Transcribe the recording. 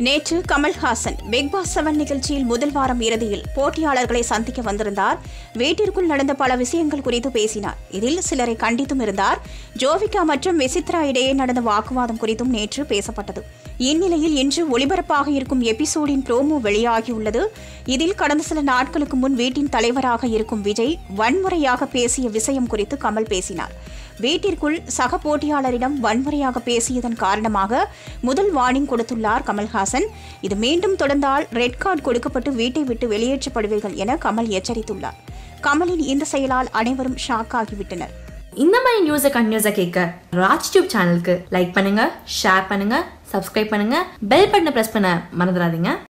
நேற்று Kamal Haasan big pass seven நிகழ்ச்சியில் முதல் வாரம் இறுதியில் போட்டியாளர்களை சந்திக்க வந்திருந்தார் வீட்டிற்குள் நடந்த பல விஷயங்கள் குறித்து பேசினார் இதில் சிலரை கண்டித்தும் இருந்தார் ஜோவிகா மற்றும் விசித்ரா இடையே நடந்த வாக்குவாதம் குறித்தும் நேற்று பேசப்பட்டது இந்நிலையில் இன்று ஒளிபரப்பாக இருக்கும் எபிசோடின் ப்ரோமோ வெளியாகியுள்ளது இதில் கடந்த சில நாட்களுக்கு முன் வீட்டின் தலைவராக இருக்கும் விஜய் வன்முறையாக பேசிய விஷயம் குறித்து கமல் பேசினார் வீட்டிற்குள் சக போட்டியாளரிடம் வன்முறையாக பேசியதன் காரணமாக முதல் வார்னிங் கொடுத்துள்ளார் கமல்ஹாசன் இது மீண்டும் தொடர்ந்தால் ரெட் கார்டு கொடுக்கப்பட்டு வீட்டை விட்டு வெளியேற்றப்படுவீர்கள் என கமல் எச்சரித்துள்ளார் கமலின் இந்த செயலால் அனைவரும் ஷாக் ஆகிவிட்டனர் இந்த மாதிரி நியூஸை கண்டினியூஸாக கேட்க ராஜ் டியூப் சேனலுக்கு லைக் பண்ணுங்க ஷேர் பண்ணுங்க சப்ஸ்கிரைப் பண்ணுங்க பெல் பட்டனை ப்ரெஸ் பண்ண மறந்துடாதீங்க